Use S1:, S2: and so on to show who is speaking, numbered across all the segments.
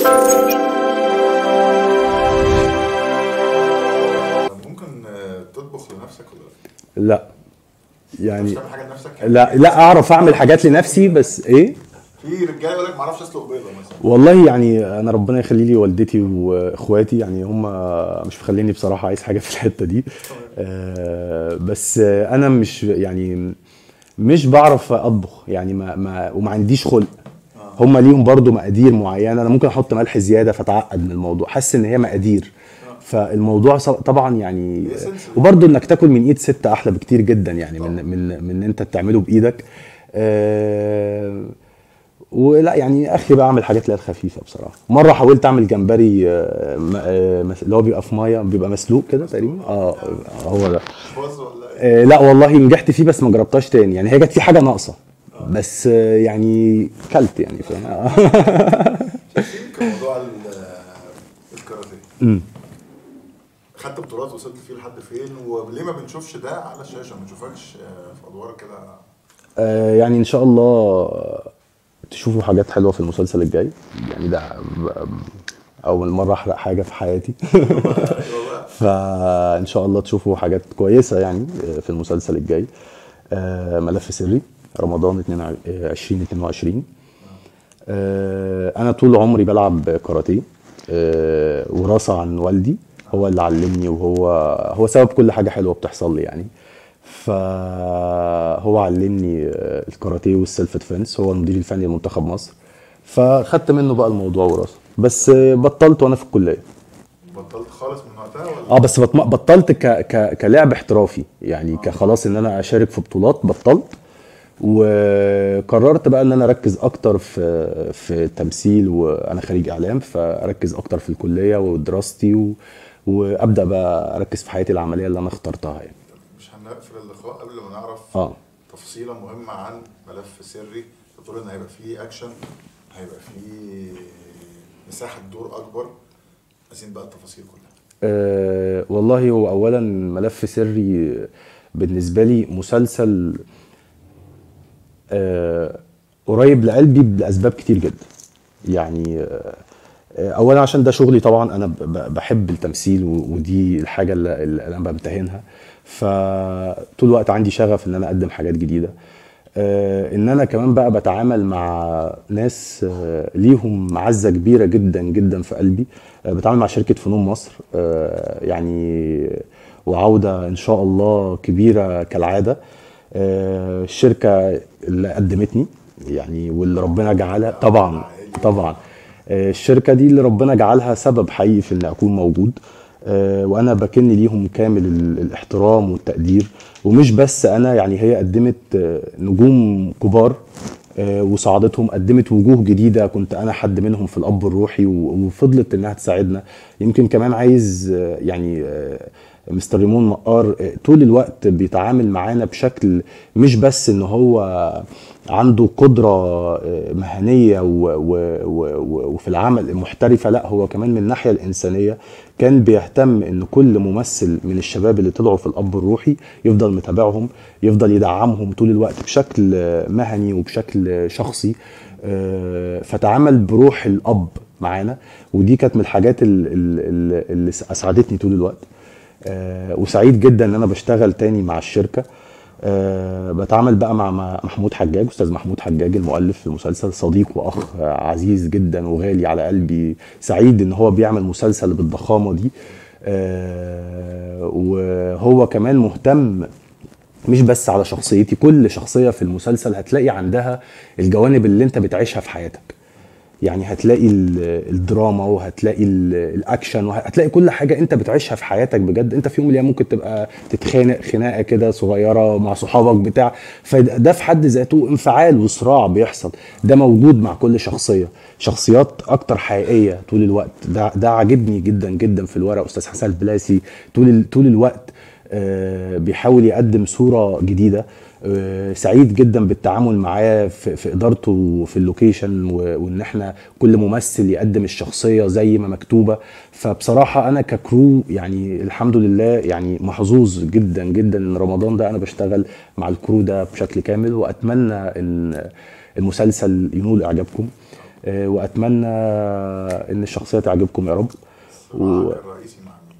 S1: ممكن آه، تطبخ لنفسك ولا لا؟
S2: لا
S1: مش
S2: يعني
S1: تعمل حاجه لنفسك
S2: لا لا اعرف اعمل حاجات لنفسي بس ايه
S1: في رجاله يقول لك ما اعرفش اسلق بيضه مثلا
S2: والله يعني انا ربنا يخلي لي والدتي واخواتي يعني هم مش مخليني بصراحه عايز حاجه في الحته دي آه، بس آه، انا مش يعني مش بعرف اطبخ يعني ما, ما وما عنديش خلق هم ليهم برضو مقادير معينه انا ممكن احط ملح زياده فتعقد من الموضوع حاسس ان هي مقادير فالموضوع ص- طبعا يعني
S1: هي سنس.
S2: وبرضو انك تاكل من ايد ست احلى بكتير جدا يعني من من من ان انت تعمله بايدك آه، ولا يعني اخري بقى اعمل حاجات اللي هي الخفيفه بصراحه مره حاولت اعمل جمبري آه، م- آه، مس- اللي هو بيبقى في ميه بيبقى مسلوق كده تقريبا اه هو ده
S1: باظ ولا ايه؟
S2: آه، لا والله نجحت فيه بس ما جربتهاش تاني يعني هي جت في حاجه ناقصه بس آه، يعني كلت يعني فاهم
S1: كان موضوع ال- الكاراتيه
S2: أمم.
S1: خدت بطولات وصلت فيه لحد فين وليه ما بنشوفش ده على الشاشه ما نشوفكش آه، في ادوار كده
S2: آه، يعني ان شاء الله تشوفوا حاجات حلوه في المسلسل الجاي يعني ده ب- اول مره احرق حاجه في حياتي
S1: ايوه بقى
S2: فان شاء الله تشوفوا حاجات كويسه يعني في المسلسل الجاي آه، ملف سري رمضان 22 آه، 2022 آه، انا طول عمري بلعب كاراتيه آه، وراثه عن والدي هو اللي علمني وهو هو سبب كل حاجه حلوه بتحصل لي يعني فهو علمني آه، الكاراتيه والسيلف ديفense هو المدير الفني لمنتخب مصر فخدت منه بقى الموضوع وراثه بس آه، بطلت وانا في الكليه
S1: بطلت خالص من وقتها ولا
S2: اه بس بطم- بطلت ك... ك... كلاعب احترافي يعني كخلاص ان انا اشارك في بطولات بطلت وقررت بقى ان انا اركز اكتر في في التمثيل وانا خريج اعلام فاركز اكتر في الكليه ودراستي و... وابدا بقى اركز في حياتي العمليه اللي انا اخترتها يعني
S1: مش هنقفل اللقاء قبل ما نعرف
S2: اه
S1: تفصيله مهمه عن ملف سري بتقول ان هيبقى فيه اكشن هيبقى فيه مساحه دور اكبر عايزين بقى التفاصيل كلها
S2: أه والله هو اولا ملف سري بالنسبه لي مسلسل أه قريب لقلبي لاسباب كتير جدا يعني آه، آه، اولا عشان ده شغلي طبعا انا ب- ب- بحب التمثيل و- ودي الحاجه اللي اللي انا بمتهنها فطول الوقت عندي شغف ان انا اقدم حاجات جديده آه، ان انا كمان بقى بتعامل مع ناس آه، ليهم معزه كبيره جدا جدا في قلبي آه، بتعامل مع شركه فنون مصر آه، يعني وعوده ان شاء الله كبيره كالعاده آه، الشركه اللي قدمتني يعني واللي ربنا جعلها طبعا طبعا آه، الشركه دي اللي ربنا جعلها سبب حقيقي في ان اكون موجود آه، وانا بكن ليهم كامل ال- الاحترام والتقدير ومش بس انا يعني هي قدمت آه، نجوم كبار آه، وساعدتهم قدمت وجوه جديده كنت انا حد منهم في الاب الروحي و- وفضلت انها تساعدنا يمكن كمان عايز آه، يعني آه، مستر ريمون مقار آه، طول الوقت بيتعامل معانا بشكل مش بس ان هو عنده قدرة آه، مهنية و- و- و- و- وفي العمل محترفة لا هو كمان من الناحية الإنسانية كان بيهتم ان كل ممثل من الشباب اللي طلعوا في الأب الروحي يفضل متابعهم يفضل يدعمهم طول الوقت بشكل آه، مهني وبشكل آه، شخصي آه، فتعامل بروح الأب معانا ودي كانت من الحاجات ال- ال- ال- اللي أسعدتني طول الوقت آه، وسعيد جدا ان انا بشتغل تاني مع الشركه أه بتعامل بقى مع مع محمود حجاج استاذ محمود حجاج المؤلف المسلسل صديق واخ آه، عزيز جدا وغالي على قلبي سعيد ان هو بيعمل مسلسل بالضخامه دي أه وهو كمان مهتم مش بس على شخصيتي كل شخصيه في المسلسل هتلاقي عندها الجوانب اللي انت بتعيشها في حياتك يعني هتلاقي ال- الدراما وهتلاقي ال- الاكشن وهتلاقي كل حاجه انت بتعيشها في حياتك بجد انت في يوم من الايام ممكن تبقى تتخانق خناقه كده صغيره مع صحابك بتاع فده في حد ذاته انفعال وصراع بيحصل ده موجود مع كل شخصيه شخصيات اكتر حقيقيه طول الوقت ده ده عاجبني جدا جدا في الورق استاذ حسن البلاسي طول ال- طول الوقت آه، بيحاول يقدم صوره جديده آه، سعيد جدا بالتعامل معاه في, في ادارته في اللوكيشن و- وان احنا كل ممثل يقدم الشخصيه زي ما مكتوبه فبصراحه انا ككرو يعني الحمد لله يعني محظوظ جدا جدا ان رمضان ده انا بشتغل مع الكرو ده بشكل كامل واتمنى ان المسلسل ينول اعجابكم آه، واتمنى ان الشخصيه تعجبكم يا رب و...
S1: صراعك الرئيسي مع مين؟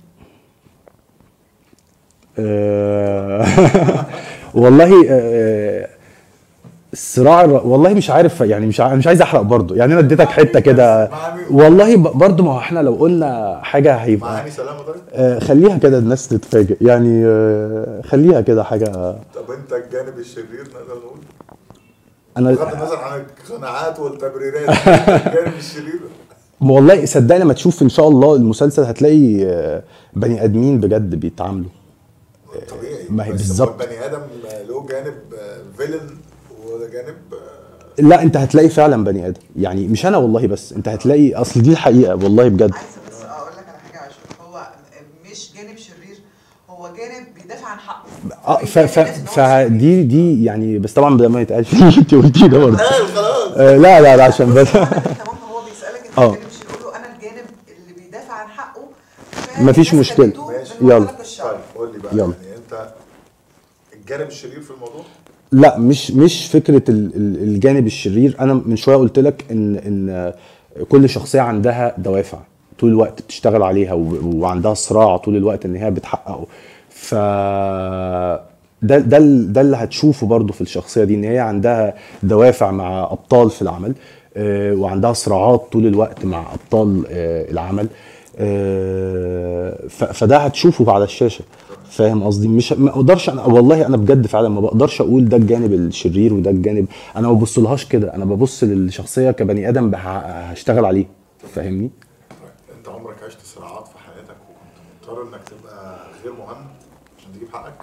S2: آه، والله آه، الصراع الر- والله مش عارف يعني مش ع- مش عايز احرق برضه يعني انا اديتك حته كده
S1: مع مين؟
S2: والله ب- برضه ما هو احنا لو قلنا حاجه
S1: مع
S2: هيبقى
S1: هاني سلامه طيب؟
S2: آه، خليها كده الناس تتفاجئ يعني آه، خليها كده حاجه
S1: طب انت الجانب الشرير نقدر نقول
S2: انا
S1: بغض النظر عن القناعات والتبريرات الجانب الشرير
S2: والله صدقني لما تشوف ان شاء الله المسلسل هتلاقي آه، بني ادمين بجد بيتعاملوا
S1: طبيعي
S2: ما هي
S1: بس هو
S2: بالظبط.
S1: البني ادم له جانب فيلن وجانب آه،
S2: لا انت هتلاقي فعلا بني ادم يعني مش انا والله بس انت هتلاقي اصل دي الحقيقه والله بجد
S3: عايزه بس اقول لك على حاجه عشان هو مش جانب شرير هو جانب بيدافع عن حقه
S2: اه ف ف
S3: بيدافع الناس إن هو
S2: فدي دي يعني بس طبعا ده ما يتقالش انت قلتيه ده برضه
S1: ايوه خلاص
S2: آه، لا لا لا عشان بس
S3: تمام هو بيسالك انت
S2: اه.
S3: الجانب الشرير قول له انا الجانب اللي بيدافع عن حقه
S2: مفيش
S3: الناس
S2: مشكلة.
S3: خدته
S1: ماشي.
S3: من
S2: يلا.
S3: منطلق الشر.
S1: طيب قول لي بقى
S2: يلا.
S1: يعني انت الجانب الشرير في الموضوع
S2: لا مش مش فكره ال- ال- الجانب الشرير انا من شويه قلت لك ان ان كل شخصيه عندها دوافع طول الوقت بتشتغل عليها و- وعندها صراع طول الوقت ان هي بتحققه ف ده ده ال- ده اللي هتشوفه برضو في الشخصيه دي ان هي عندها دوافع مع ابطال في العمل آه، وعندها صراعات طول الوقت مع ابطال آه، العمل آه، ف- فده هتشوفه على الشاشه فاهم قصدي مش ما اقدرش انا والله انا بجد فعلا ما بقدرش اقول ده الجانب الشرير وده الجانب انا ما ببصلهاش كده انا ببص للشخصيه كبني ادم بح- هشتغل عليه فاهمني
S1: طيب انت عمرك عشت صراعات في حياتك وكنت مضطر انك تبقى غير مهند عشان تجيب حقك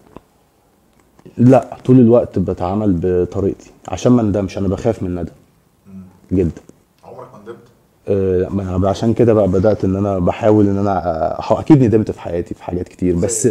S2: لا طول الوقت بتعامل بطريقتي عشان ما ندمش انا بخاف من الندم جدا
S1: عمرك ما ندمت
S2: آه، ما أنا عشان كده بقى بدات ان انا بحاول ان انا آه، اكيد ندمت في حياتي في حاجات كتير بس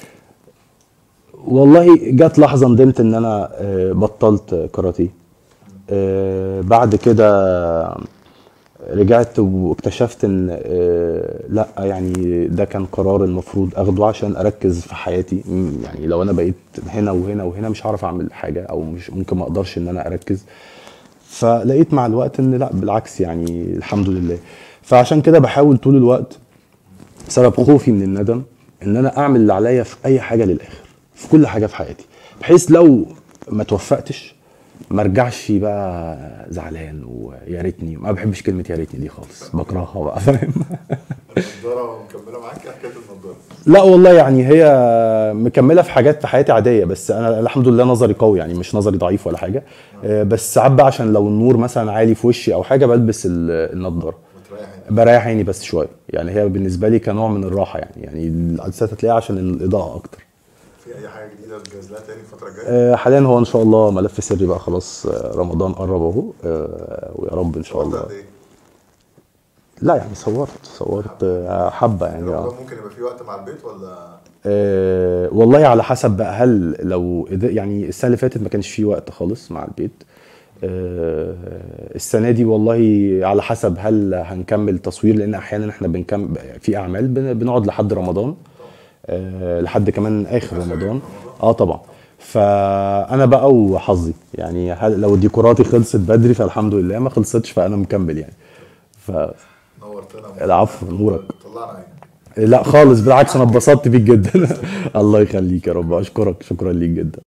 S2: والله جت لحظه ندمت ان انا آه، بطلت كاراتيه آه، بعد كده رجعت واكتشفت ان آه، لا يعني ده كان قرار المفروض اخده عشان اركز في حياتي م- يعني لو انا بقيت هنا وهنا وهنا مش هعرف اعمل حاجه او مش ممكن ما اقدرش ان انا اركز فلقيت مع الوقت ان لا بالعكس يعني الحمد لله فعشان كده بحاول طول الوقت بسبب خوفي من الندم ان انا اعمل اللي عليا في اي حاجه للاخر في كل حاجه في حياتي بحيث لو ما توفقتش ما ارجعش بقى زعلان ويا ريتني ما بحبش كلمه يا ريتني دي خالص بكرهها بقى فاهم
S1: النضاره مكمله معاك ايه حكايه النضاره
S2: لا والله يعني هي مكمله في حاجات في حياتي عاديه بس انا الحمد لله نظري قوي يعني مش نظري ضعيف ولا حاجه آه، بس ساعات بقى عشان لو النور مثلا عالي في وشي او حاجه بلبس ال- النضاره
S1: بتريح عينك
S2: بريح عيني بس شويه يعني هي بالنسبه لي كنوع من الراحه يعني يعني العدسات هتلاقيها عشان الاضاءه اكتر
S1: في اي حاجه جديده تجهز لها تاني الفتره الجايه
S2: آه، حاليا هو ان شاء الله ملف سري بقى خلاص آه، رمضان قرب اهو آه، ويا رب ان شاء
S1: صورت
S2: الله
S1: قد ايه؟
S2: لا يعني صورت صورت آه، حبه يعني آه.
S1: رمضان ممكن يبقى في وقت مع البيت ولا
S2: آه، والله على حسب بقى هل لو إذا- يعني السنه اللي فاتت ما كانش في وقت خالص مع البيت آه، السنه دي والله على حسب هل هنكمل تصوير لان احيانا احنا بنكمل في اعمال بن- بنقعد لحد رمضان آه، لحد كمان اخر رمضان اه طبعا فانا بقى وحظي يعني هل لو ديكوراتي خلصت بدري فالحمد لله ما خلصتش فانا مكمل يعني ف
S1: نورتنا
S2: العفو، نورك.
S1: طلعنا عينك
S2: لا خالص بالعكس انا اتبسطت بيك جدا الله يخليك يا رب اشكرك شكرا ليك جدا